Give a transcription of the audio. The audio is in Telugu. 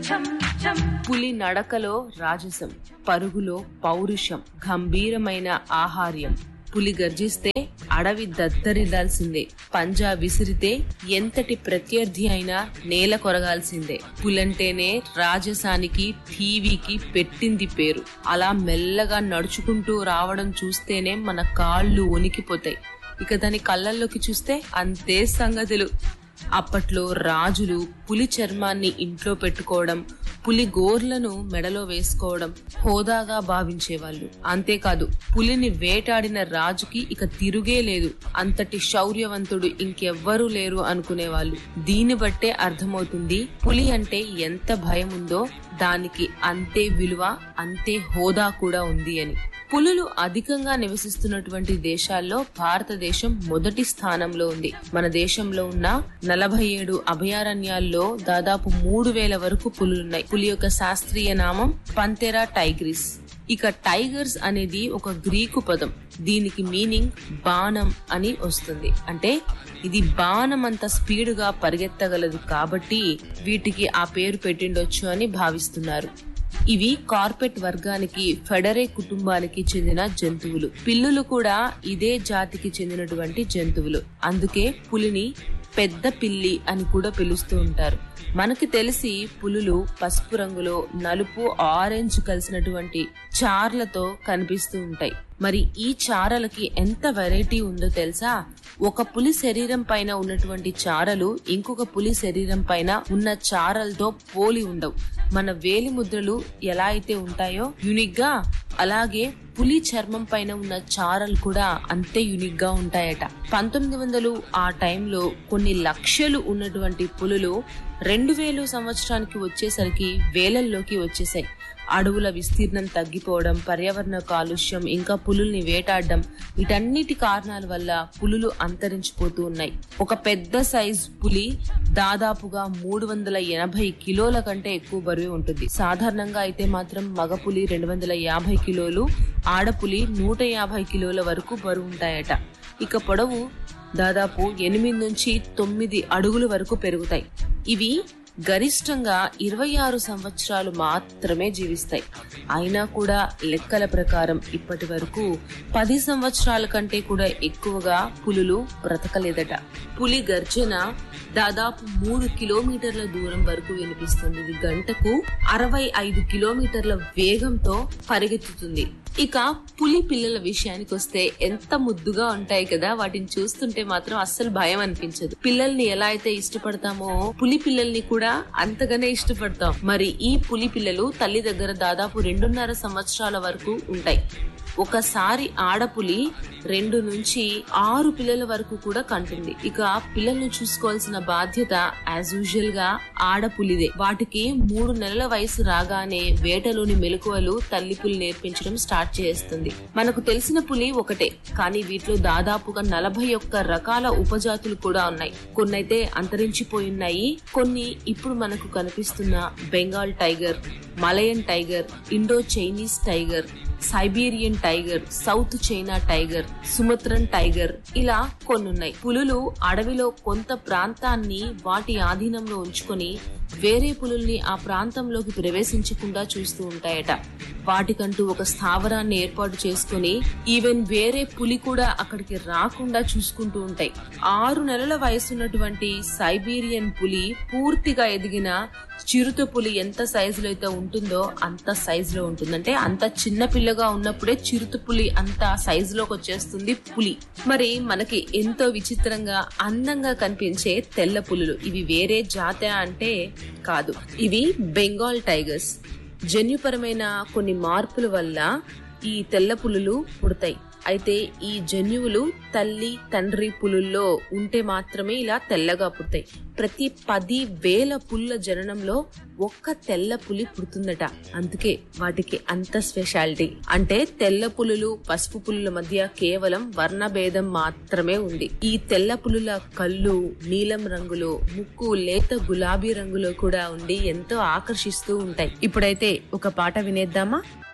పులి నడకలో రాజసం పరుగులో పౌరుషం గంభీరమైన ఆహార్యం పులి గర్జిస్తే అడవి దద్దరిల్లాల్సిందే పంజా విసిరితే ఎంతటి ప్రత్యర్థి అయినా నేల కొరగాల్సిందే పులంటేనే రాజసానికి టీవీకి పెట్టింది పేరు అలా మెల్లగా నడుచుకుంటూ రావడం చూస్తేనే మన కాళ్ళు వణికిపోతాయి ఇక దాని కళ్ళల్లోకి చూస్తే అంతే సంగతులు అప్పట్లో రాజులు పులి చర్మాన్ని ఇంట్లో పెట్టుకోవడం పులి గోర్లను మెడలో వేసుకోవడం హోదాగా భావించేవాళ్ళు అంతేకాదు పులిని వేటాడిన రాజుకి ఇక తిరుగే లేదు అంతటి శౌర్యవంతుడు ఇంకెవ్వరూ లేరు అనుకునేవాళ్ళు దీన్ని బట్టే అర్థమవుతుంది పులి అంటే ఎంత భయం ఉందో దానికి అంతే విలువ అంతే హోదా కూడా ఉంది అని పులులు అధికంగా నివసిస్తున్నటువంటి దేశాల్లో భారతదేశం మొదటి స్థానంలో ఉంది మన దేశంలో ఉన్న నలభై ఏడు అభయారణ్యాల్లో దాదాపు మూడు వేల వరకు పులులున్నాయి పులి యొక్క శాస్త్రీయ నామం పంతెరా టైగ్రిస్ ఇక టైగర్స్ అనేది ఒక గ్రీకు పదం దీనికి మీనింగ్ బాణం అని వస్తుంది అంటే ఇది బాణం అంత స్పీడుగా పరిగెత్తగలదు కాబట్టి వీటికి ఆ పేరు పెట్టిండొచ్చు అని భావిస్తున్నారు ఇవి కార్పెట్ వర్గానికి ఫెడరే కుటుంబానికి చెందిన జంతువులు పిల్లులు కూడా ఇదే జాతికి చెందినటువంటి జంతువులు అందుకే పులిని పెద్ద పిల్లి అని కూడా పిలుస్తూ ఉంటారు మనకి తెలిసి పులులు పసుపు రంగులో నలుపు ఆరెంజ్ కలిసినటువంటి చార్లతో కనిపిస్తూ ఉంటాయి మరి ఈ చారలకి ఎంత వెరైటీ ఉందో తెలుసా ఒక పులి శరీరం పైన ఉన్నటువంటి చారలు ఇంకొక పులి శరీరం పైన ఉన్న చారలతో పోలి ఉండవు మన వేలి ముద్రలు ఎలా అయితే ఉంటాయో యునిక్ గా అలాగే పులి చర్మం పైన ఉన్న చారలు కూడా అంతే యునిక్ గా ఉంటాయట పంతొమ్మిది వందలు ఆ టైంలో కొన్ని లక్షలు ఉన్నటువంటి పులులు రెండు వేలు సంవత్సరానికి వచ్చేసరికి వేలల్లోకి వచ్చేసాయి అడవుల విస్తీర్ణం తగ్గిపోవడం పర్యావరణ కాలుష్యం ఇంకా పులుల్ని వేటాడడం వీటన్నిటి కారణాల వల్ల పులులు అంతరించిపోతూ ఉన్నాయి ఒక పెద్ద సైజ్ పులి దాదాపుగా మూడు వందల ఎనభై కిలోల కంటే ఎక్కువ బరువు ఉంటుంది సాధారణంగా అయితే మాత్రం మగ పులి రెండు వందల యాభై కిలోలు ఆడపులి నూట యాభై కిలోల వరకు బరువు ఉంటాయట ఇక పొడవు దాదాపు ఎనిమిది నుంచి తొమ్మిది అడుగుల వరకు పెరుగుతాయి ఇవి గరిష్టంగా ఇరవై ఆరు సంవత్సరాలు మాత్రమే జీవిస్తాయి అయినా కూడా లెక్కల ప్రకారం ఇప్పటి వరకు పది సంవత్సరాల కంటే కూడా ఎక్కువగా పులులు బ్రతకలేదట పులి గర్జన దాదాపు మూడు కిలోమీటర్ల దూరం వరకు వినిపిస్తుంది ఇది గంటకు అరవై ఐదు కిలోమీటర్ల వేగంతో పరిగెత్తుతుంది ఇక పులి పిల్లల విషయానికి వస్తే ఎంత ముద్దుగా ఉంటాయి కదా వాటిని చూస్తుంటే మాత్రం అస్సలు భయం అనిపించదు పిల్లల్ని ఎలా అయితే ఇష్టపడతామో పులి పిల్లల్ని కూడా అంతగానే ఇష్టపడతాం మరి ఈ పులి పిల్లలు తల్లి దగ్గర దాదాపు రెండున్నర సంవత్సరాల వరకు ఉంటాయి ఒకసారి ఆడపులి రెండు నుంచి ఆరు పిల్లల వరకు కూడా కంటుంది ఇక పిల్లల్ని చూసుకోవాల్సిన బాధ్యత యాజ్ యూజువల్ గా ఆడపులిదే వాటికి మూడు నెలల వయసు రాగానే వేటలోని మెలకువలు తల్లి పులి నేర్పించడం స్టార్ట్ చేస్తుంది మనకు తెలిసిన పులి ఒకటే కానీ వీటిలో దాదాపుగా నలభై ఒక్క రకాల ఉపజాతులు కూడా ఉన్నాయి కొన్నైతే అంతరించిపోయి కొన్ని ఇప్పుడు మనకు కనిపిస్తున్న Bengal tiger Malayan tiger Indo Chinese tiger Siberian tiger South China tiger Sumatran tiger ఇలా కొన్నున్నాయి పులులు అడవిలో కొంత ప్రాంతాన్ని వాటి ఆధీనంలో ఉంచుకొని వేరే పులుల్ని ఆ ప్రాంతంలోకి ప్రవేశించకుండా చూస్తూ ఉంటాయట వాటికంటూ ఒక స్థావరాన్ని ఏర్పాటు చేసుకుని ఈవెన్ వేరే పులి కూడా అక్కడికి రాకుండా చూసుకుంటూ ఉంటాయి ఆరు నెలల వయసున్నటువంటి సైబీరియన్ పులి పూర్తిగా ఎదిగిన చిరుత పులి ఎంత సైజులో అయితే ఉంటుందో అంత సైజులో ఉంటుంది అంటే అంత చిన్న పిల్లగా ఉన్నప్పుడే చిరుత పులి అంత సైజులోకి వచ్చేస్తుంది పులి మరి మనకి ఎంతో విచిత్రంగా అందంగా కనిపించే తెల్ల పులులు ఇవి వేరే జాత అంటే కాదు ఇవి బెంగాల్ టైగర్స్ జన్యుపరమైన కొన్ని మార్పుల వల్ల ఈ తెల్ల పులులు పుడతాయి అయితే ఈ జన్యువులు తల్లి తండ్రి పులుల్లో ఉంటే మాత్రమే ఇలా తెల్లగా పుడతాయి ప్రతి పది వేల పుల్ల జననంలో ఒక్క తెల్ల పులి పుడుతుందట అందుకే వాటికి అంత స్పెషాలిటీ అంటే తెల్ల పులులు పసుపు పులుల మధ్య కేవలం వర్ణభేదం మాత్రమే ఉంది ఈ తెల్ల పులుల కళ్ళు నీలం రంగులో ముక్కు లేత గులాబీ రంగులో కూడా ఉండి ఎంతో ఆకర్షిస్తూ ఉంటాయి ఇప్పుడైతే ఒక పాట వినేద్దామా